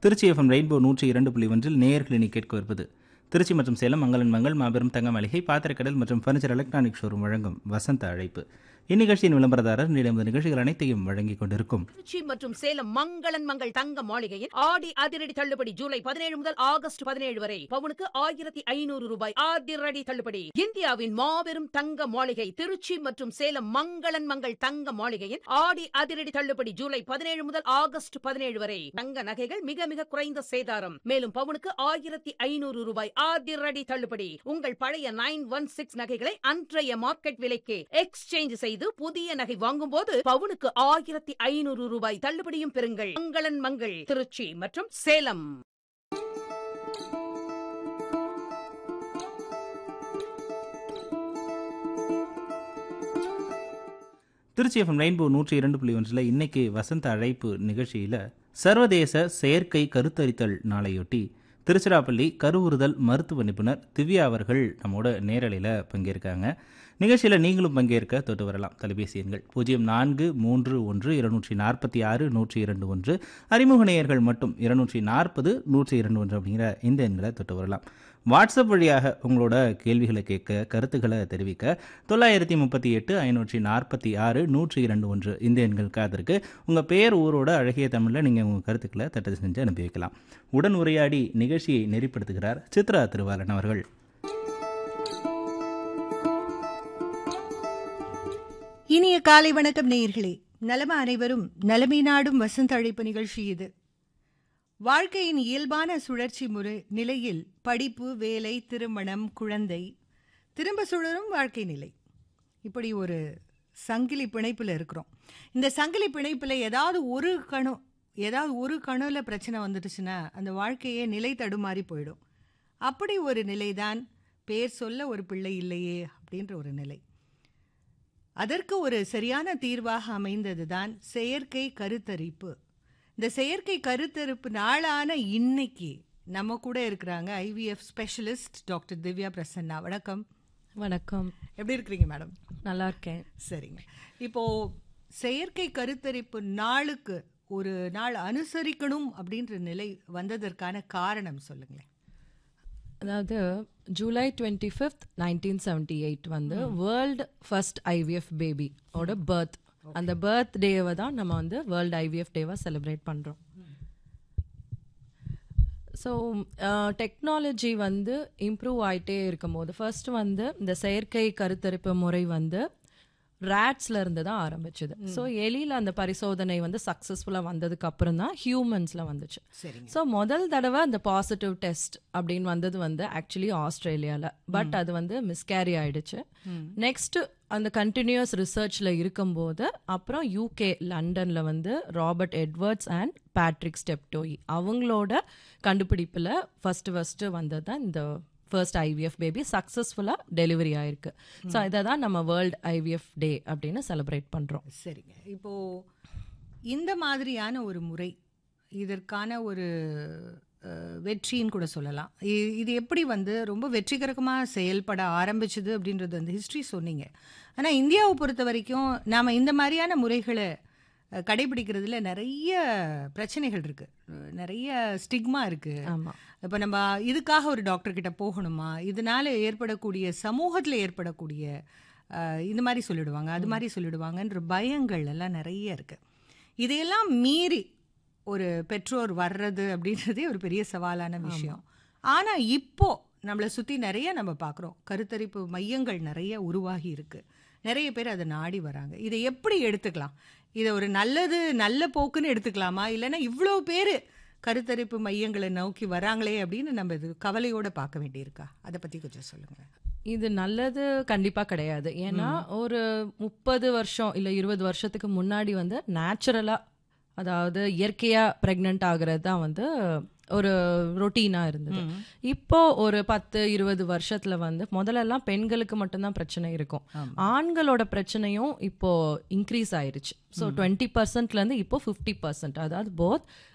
Trichy FM rainbow நூற்றி இரண்டு புள்ளி ஒன்றில் நேயர்களினி கேட்க இருப்பது திருச்சி மற்றும் சேலம் மங்களன் மங்கள் மாபெரும் தங்க மளிகை பாத்திரக்கடல் மற்றும் ஃபர்னிச்சர் எலக்ட்ரானிக் ஷோரூம் வழங்கும் வசந்த அழைப்பு இந்நிகழ்ச்சியின் விளம்பரதாரர் நிலமது நிகழ்ச்சிகள் அனைத்தையும் வழங்கிக் கொண்டிருக்கும் திருச்சி மற்றும் சேலம் மங்களன் மங்கள் தங்க மாளிகையில் ஆடி அதிரடி தள்ளுபடி ஜூலை பதினேழு முதல் ஆகஸ்ட் பதினேழு வரை பவுனுக்கு ஆயிரத்தி ஐநூறு ரூபாய் அதிரடி தள்ளுபடி இந்தியாவின் மாபெரும் தங்க மாளிகை திருச்சி மற்றும் சேலம் மங்களன் மங்கள் தங்க மாளிகையில் ஆடி அதிரடி தள்ளுபடி ஜூலை பதினேழு முதல் ஆகஸ்ட் பதினேழு வரை தங்க நகைகள் மிக மிக குறைந்த சேதாரம் மேலும் பவுனுக்கு ஆயிரத்தி ஐநூறு ரூபாய் அதிரடி தள்ளுபடி உங்கள் பழைய நைன் ஒன் சிக்ஸ் நகைகளை அன்றைய மார்க்கெட் விலைக்கு எக்ஸ்சேஞ்ச் செய்து புதிய நகை வாங்கும் போது பவுனுக்கு ஆயிரத்தி ஐநூறு ரூபாய் தள்ளுபடியும் பெறுங்கள் மங்களன் மங்கள் திருச்சி மற்றும் சேலம் திருச்சி எஃப்எம் ரெயின்போ நூற்றி இரண்டு புள்ளி ஒன்றில் இன்னைக்கு வசந்த அழைப்பு நிகழ்ச்சியில் சர்வதேச செயற்கை கருத்தரித்தல் நாளையொட்டி திருச்சிராப்பள்ளி கருவுறுதல் மருத்துவ நிபுணர் திவ்யா அவர்கள் நம்மோட நேரலையில் பங்கேற்காங்க நிகழ்ச்சியில் நீங்களும் பங்கேற்க தொட்டு வரலாம் தொலைபேசி எண்கள் பூஜ்ஜியம் நான்கு மூன்று ஒன்று இருநூற்றி நாற்பத்தி ஆறு நூற்றி இரண்டு ஒன்று அறிமுக நேயர்கள் மட்டும் இருநூற்றி நாற்பது நூற்றி இரண்டு ஒன்று அப்படிங்கிற இந்த எண்களை தொட்டு வரலாம் வாட்ஸ்அப் வழியாக உங்களோட கேள்விகளை கேட்க கருத்துக்களை தெரிவிக்க தொள்ளாயிரத்தி முப்பத்தி எட்டு ஐநூற்றி நாற்பத்தி ஆறு நூற்றி இரண்டு ஒன்று இந்த எண்கள் காத்திருக்கு உங்கள் பெயர் ஊரோட அழகிய தமிழில் நீங்கள் உங்கள் கருத்துக்களை தட்டை செஞ்சு அனுப்பி வைக்கலாம் உடன் உரையாடி நிகழ்ச்சியை நெறிப்படுத்துகிறார் சித்ரா திருவாளன் அவர்கள் இனிய காலை வணக்கம் நேயர்களே நலம அனைவரும் நலமை நாடும் வசந்த அழைப்பு நிகழ்ச்சி இது வாழ்க்கையின் இயல்பான சுழற்சி முறை நிலையில் படிப்பு வேலை திருமணம் குழந்தை திரும்ப சுழலும் வாழ்க்கை நிலை இப்படி ஒரு சங்கிலி பிணைப்பில் இருக்கிறோம் இந்த சங்கிலி பிணைப்பில் ஏதாவது ஒரு கணு ஏதாவது ஒரு கணுல பிரச்சனை வந்துடுச்சுன்னா அந்த வாழ்க்கையே நிலை தடுமாறி போயிடும் அப்படி ஒரு நிலைதான் பேர் சொல்ல ஒரு பிள்ளை இல்லையே அப்படின்ற ஒரு நிலை அதற்கு ஒரு சரியான தீர்வாக அமைந்ததுதான் செயற்கை கருத்தரிப்பு இந்த செயற்கை கருத்தரிப்பு நாளான இன்னைக்கு நம்ம கூட இருக்கிறாங்க IVF specialist doctor Divya Prasanna வணக்கம் வணக்கம் எப்படி இருக்கிறீங்க மேடம் நல்லா இருக்கேன் சரிங்க இப்போ செயற்கை கருத்தரிப்பு நாளுக்கு ஒரு நாள் அனுசரிக்கணும் அப்படின்ற நிலை வந்ததற்கான காரணம் சொல்லுங்களேன் அதாவது July twenty fifth nineteen seventy eight வந்து வேர்ல்டு ஃபர்ஸ்ட் ஐவிஎஃப் பேபி ஓட பர்த் அந்த பர்த் டேவை தான் நம்ம வந்து வேர்ல்டு ஐவிஎஃப் டேவை செலிப்ரேட் பண்ணுறோம் ஸோ டெக்னாலஜி வந்து இம்ப்ரூவ் ஆகிட்டே இருக்கும்போது ஃபர்ஸ்ட் வந்து இந்த செயற்கை கருத்தரிப்பு முறை வந்து ரேட்ஸ்ல இருந்து தான் ஆரம்பிச்சது ஸோ எலியில் அந்த பரிசோதனை வந்து சக்ஸஸ்ஃபுல்லாக வந்ததுக்கு அப்புறம் தான் ஹியூமன்ஸில் வந்துச்சு சரிங்க ஸோ முதல் தடவை அந்த பாசிட்டிவ் டெஸ்ட் அப்படின்னு வந்தது வந்து ஆக்சுவலி ஆஸ்திரேலியாவில் பட் அது வந்து மிஸ்கேரி ஆயிடுச்சு நெக்ஸ்ட் அந்த கண்டினியூஸ் ரிசர்ச்ல இருக்கும்போது அப்புறம் யூகே லண்டன்ல வந்து Robert Edwards and Patrick Steptoe அவங்களோட கண்டுபிடிப்பில் ஃபர்ஸ்ட் ஃபர்ஸ்ட் வந்தது தான் இந்த ஃபர்ஸ்ட் ஐவிஎஃப் பேபி சக்ஸஸ்ஃபுல்லாக டெலிவரி ஆயிருக்கு ஸோ இதை தான் நம்ம வேர்ல்ட் ஐவிஎஃப் டே அப்படின்னு செலிப்ரேட் பண்ணுறோம் சரிங்க இப்போ இந்த மாதிரியான ஒரு முறை இதற்கான ஒரு அஹ், வெற்றின்னு கூட சொல்லலாம் இ- இது எப்படி வந்து ரொம்ப வெற்றிகரமாக செயல்பட ஆரம்பிச்சது அப்படின்றது அந்த ஹிஸ்ட்ரி சொன்னீங்க ஆனால் இந்தியாவை பொறுத்த வரைக்கும் நாம் இந்த மாதிரியான முறைகளை அஹ், கடைபிடிக்கிறதுல நிறைய பிரச்சனைகள் இருக்கு அஹ், நிறைய ஸ்டிக்மா இருக்கு ஆமாம் இப்போ நம்ம இதுக்காக ஒரு டாக்டர் கிட்ட போகணுமா இதனால ஏற்படக்கூடிய சமூகத்தில் ஏற்படக்கூடிய அஹ், இந்த மாதிரி சொல்லிடுவாங்க அது மாதிரி சொல்லிடுவாங்கன்ற பயங்கள் எல்லாம் நிறைய இருக்கு இதையெல்லாம் மீறி ஒரு பெற்றோர் வர்றது அப்படின்றதே ஒரு பெரிய சவாலான விஷயம் ஆனா இப்போ நம்மளை சுத்தி நிறைய நம்ம பார்க்குறோம் கருத்தரிப்பு மையங்கள் நிறைய உருவாகி இருக்கு நிறைய பேர் அதை நாடி வராங்க இதை எப்படி எடுத்துக்கலாம் இதை ஒரு நல்லது நல்ல போக்குன்னு எடுத்துக்கலாமா இல்லைன்னா இவ்வளோ பேர் கருத்தரிப்பு மையங்களை நோக்கி வராங்களே அப்படின்னு நம்ம இது கவலையோட பார்க்க வேண்டியிருக்கா அதை பத்தி கொஞ்சம் சொல்லுங்க இது நல்லது கண்டிப்பா கிடையாது ஏன்னா ஒரு முப்பது வருஷம் இல்ல இருபது வருஷத்துக்கு முன்னாடி வந்து நேச்சுரலா அதாவது இயற்கையா பிரெக்னென்ட் ஆகுறது தான் வந்து ஒரு ரொட்டீனா இருந்தது இப்போ ஒரு பத்து இருபது வருஷத்துல வந்து முதல்ல எல்லாம் பெண்களுக்கு மட்டும்தான் பிரச்சனை இருக்கும் ஆண்களோட பிரச்சனையும் இப்போ இன்க்ரீஸ் ஆயிருச்சு ஸோ டுவெண்ட்டி பர்சன்ட்ல இருந்து இப்போ ஃபிஃப்டி பர்சன்ட் அதாவது போத்